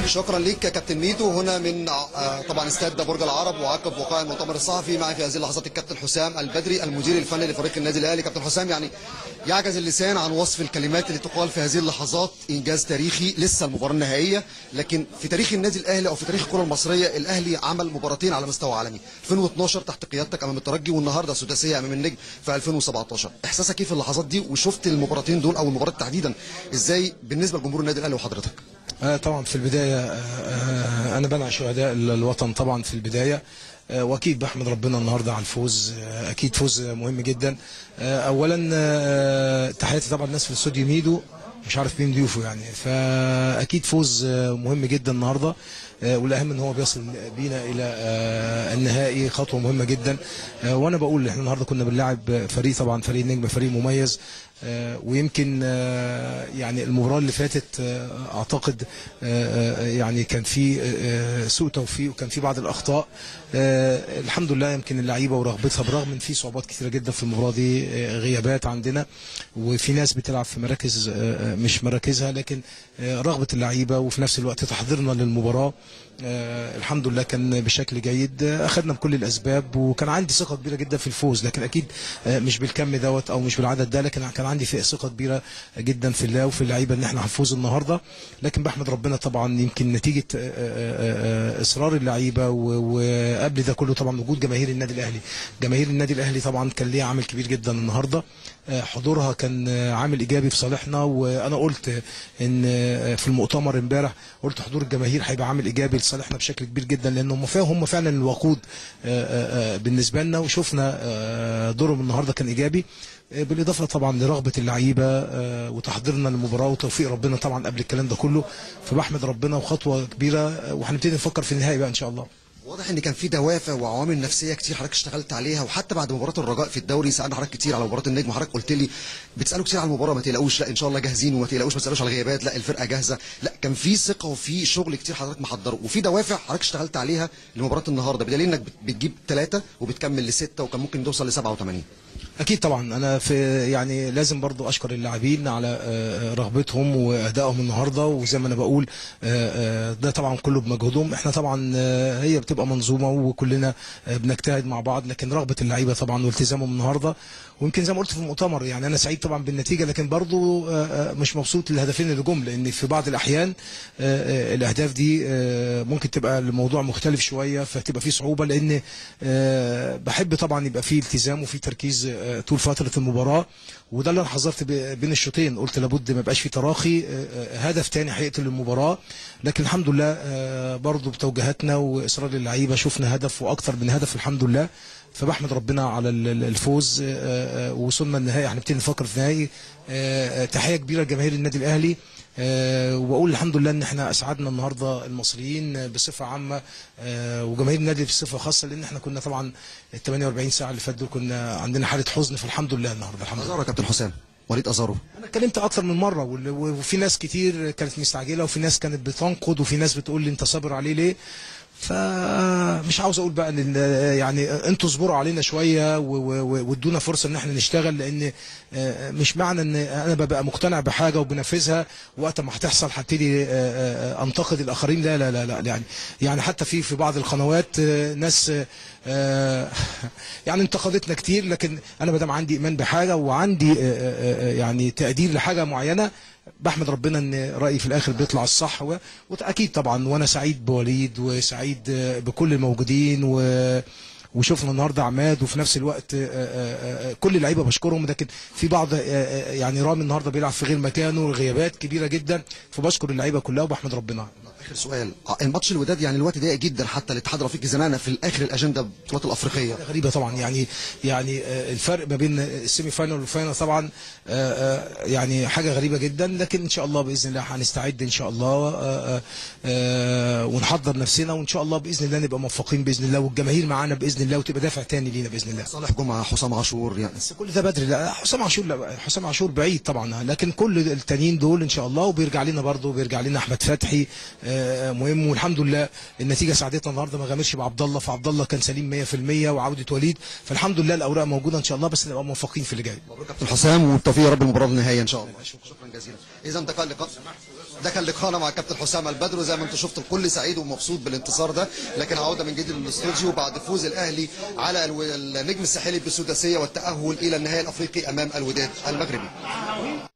شكرا ليك يا كابتن ميدو هنا من آه، طبعا استاد برج العرب وعقب وقائع المؤتمر الصحفي معي في هذه اللحظات الكابتن حسام البدري المدير الفني لفريق النادي الاهلي كابتن حسام يعني يعجز اللسان عن وصف الكلمات اللي تقال في هذه اللحظات انجاز تاريخي لسه المباراه النهائيه لكن في تاريخ النادي الاهلي او في تاريخ الكره المصريه الاهلي عمل مباراتين على مستوى عالمي 2012 تحت قيادتك امام الترجي والنهارده سداسيه امام النجم في 2017 احساسك ايه في اللحظات دي وشفت المباراتين دول او المباراه تحديدا ازاي بالنسبه لجمهور النادي الاهلي وحضرتك آه، طبعا في البداية آه، آه، أنا بنع شهداء الوطن طبعا في البداية آه، وأكيد بحمد ربنا النهاردة على الفوز آه، أكيد فوز مهم جدا آه، أولا آه، تحياتي طبعا الناس في الاستوديو ميدو مش عارف مين ضيوفه يعني فأكيد فوز آه، مهم جدا النهاردة آه، والأهم إن هو بيصل بينا إلى آه، النهائي خطوة مهمة جدا آه، وأنا بقول إحنا النهاردة كنا بنلاعب فريق طبعا فريق النجم فريق مميز آه، ويمكن آه، يعني المباراه اللي فاتت آه، اعتقد آه، آه، يعني كان في آه، سوء توفيق وكان في بعض الاخطاء آه، الحمد لله يمكن اللعيبه ورغبتها برغم ان في صعوبات كثيره جدا في المباراه دي آه، غيابات عندنا وفي ناس بتلعب في مراكز آه، آه، مش مراكزها لكن آه، رغبه اللعيبه وفي نفس الوقت تحضيرنا للمباراه آه، الحمد لله كان بشكل جيد آه، اخذنا بكل الاسباب وكان عندي ثقه كبيره جدا في الفوز لكن اكيد آه، مش بالكم دوت او مش بالعدد ده لكن كان عندي في ثقه كبيره جدا في الله وفي اللعيبه ان احنا هنفوز النهارده لكن بحمد ربنا طبعا يمكن نتيجه آه، آه، آه، اصرار اللعيبه و- وقبل ده كله طبعا وجود جماهير النادي الاهلي جماهير النادي الاهلي طبعا كان ليها عامل كبير جدا النهارده آه، حضورها كان آه، عامل ايجابي في صالحنا وانا قلت ان آه، في المؤتمر امبارح قلت حضور الجماهير هيبقى عامل ايجابي لصالحنا بشكل كبير جدا لان هم فعلا هم فعلا الوقود آه، آه، آه، بالنسبه لنا وشفنا آه، دورهم النهارده كان ايجابي آه، بالاضافه طبعا لرغبه اللعيبه آه، وتحضيرنا للمباراه وتوفيق ربنا طبعا قبل الكلام ده كله فبحمد ربنا وخطوه كبيره آه، وهنبتدي نفكر في النهائي بقى ان شاء الله واضح ان كان في دوافع وعوامل نفسيه كتير حضرتك اشتغلت عليها وحتى بعد مباراه الرجاء في الدوري سالنا حضرتك كتير على مباراه النجم وحضرتك قلت لي بتسالوا كتير على المباراه ما تقلقوش لا ان شاء الله جاهزين وما تقلقوش ما تسالوش على الغيابات لا الفرقه جاهزه لا كان في ثقه وفي شغل كتير حضرتك محضره وفي دوافع حضرتك اشتغلت عليها لمباراه النهارده بدليل انك بت- بتجيب ثلاثه وبتكمل لسته وكان ممكن توصل ل 87 اكيد طبعا انا في يعني لازم برضو اشكر اللاعبين على آه، رغبتهم وادائهم النهارده وزي ما انا بقول آه، آه، ده طبعا كله بمجهودهم احنا طبعا آه، هي بتبقى منظومه وكلنا آه، بنجتهد مع بعض لكن رغبه اللعيبه طبعا والتزامهم النهارده ويمكن زي ما قلت في المؤتمر يعني انا سعيد طبعا بالنتيجه لكن برضو آه، آه، مش مبسوط للهدفين اللي جم لان في بعض الاحيان آه، آه، الاهداف دي آه، ممكن تبقى الموضوع مختلف شويه فتبقى في صعوبه لان آه، بحب طبعا يبقى في التزام وفي تركيز آه، طول فتره المباراه وده اللي انا حذرت ب- بين الشوطين قلت لابد ما يبقاش في تراخي آه، آه، هدف تاني هيقتل المباراه لكن الحمد لله آه، برضو بتوجيهاتنا واصرار اللعيبه شفنا هدف واكثر من هدف الحمد لله فبحمد ربنا على ال- ال- الفوز آه، آه، ووصلنا النهائي هنبتدي نفكر في النهائي آه، آه، تحيه كبيره لجماهير النادي الاهلي آه، وبقول الحمد لله ان احنا اسعدنا النهارده المصريين بصفه عامه آه، وجماهير النادي بصفه خاصه لان احنا كنا طبعا ال 48 ساعه اللي فاتوا دول كنا عندنا حاله حزن فالحمد لله النهارده الحمد لله ازارو يا كابتن حسام وليد ازارو انا اتكلمت اكتر من مره وال- وفي ناس كتير كانت مستعجله وفي ناس كانت بتنقد وفي ناس بتقول لي انت صابر عليه ليه فمش عاوز اقول بقى ان يعني انتوا اصبروا علينا شويه و- و- وادونا فرصه ان احنا نشتغل لان آه، مش معنى ان انا ببقى مقتنع بحاجه وبنفذها وقت ما هتحصل هبتدي آه، آه، انتقد الاخرين لا لا لا لا يعني يعني حتى في في بعض القنوات آه، ناس آه، يعني انتقدتنا كتير لكن انا ما دام عندي ايمان بحاجه وعندي آه، آه، آه، يعني تقدير لحاجه معينه بحمد ربنا ان رايي في الاخر بيطلع الصح و... واكيد طبعا وانا سعيد بوليد وسعيد آه، بكل الموجودين و... وشفنا النهارده عماد وفي نفس الوقت آه، آه، آه، كل اللعيبه بشكرهم لكن في بعض آه، آه، يعني رامي النهارده بيلعب في غير مكانه غيابات كبيره جدا فبشكر اللعيبه كلها وبحمد ربنا اخر سؤال آه، الماتش الوداد يعني الوقت ضيق جدا حتى الاتحاد الافريقي زمانه في الاخر الاجنده البطولات الافريقيه حاجة غريبه طبعا يعني يعني آه، الفرق ما بين السيمي فاينال والفاينال طبعا آه، آه، يعني حاجه غريبه جدا لكن ان شاء الله باذن الله هنستعد ان شاء الله آه، آه، ونحضر نفسنا وان شاء الله باذن الله نبقى موفقين باذن الله والجماهير معانا باذن الله وتبقى دافع تاني لينا باذن الله صالح جمعه حسام عاشور يعني بس كل ده بدري لا حسام عاشور لا حسام عاشور بعيد طبعا لكن كل التانيين دول ان شاء الله وبيرجع لنا برضه بيرجع لنا احمد فتحي آه، مهم والحمد لله النتيجه ساعدتنا النهارده ما غامرش بعبد الله فعبد الله كان سليم 100% وعوده وليد فالحمد لله الاوراق موجوده ان شاء الله بس نبقى موفقين في اللي جاي مبروك كابتن حسام والتوفيق يا رب المباراه النهائيه ان شاء الله شكرا جزيلا اذا ده كان لقاء ده كان لقاءنا مع الكابتن حسام البدر وزي ما انتم شفتوا الكل سعيد ومبسوط بالانتصار ده لكن عوده من جديد للاستوديو بعد فوز الاهلي على الو- النجم الساحلي بالسداسيه والتاهل الى النهائي الافريقي امام الوداد المغربي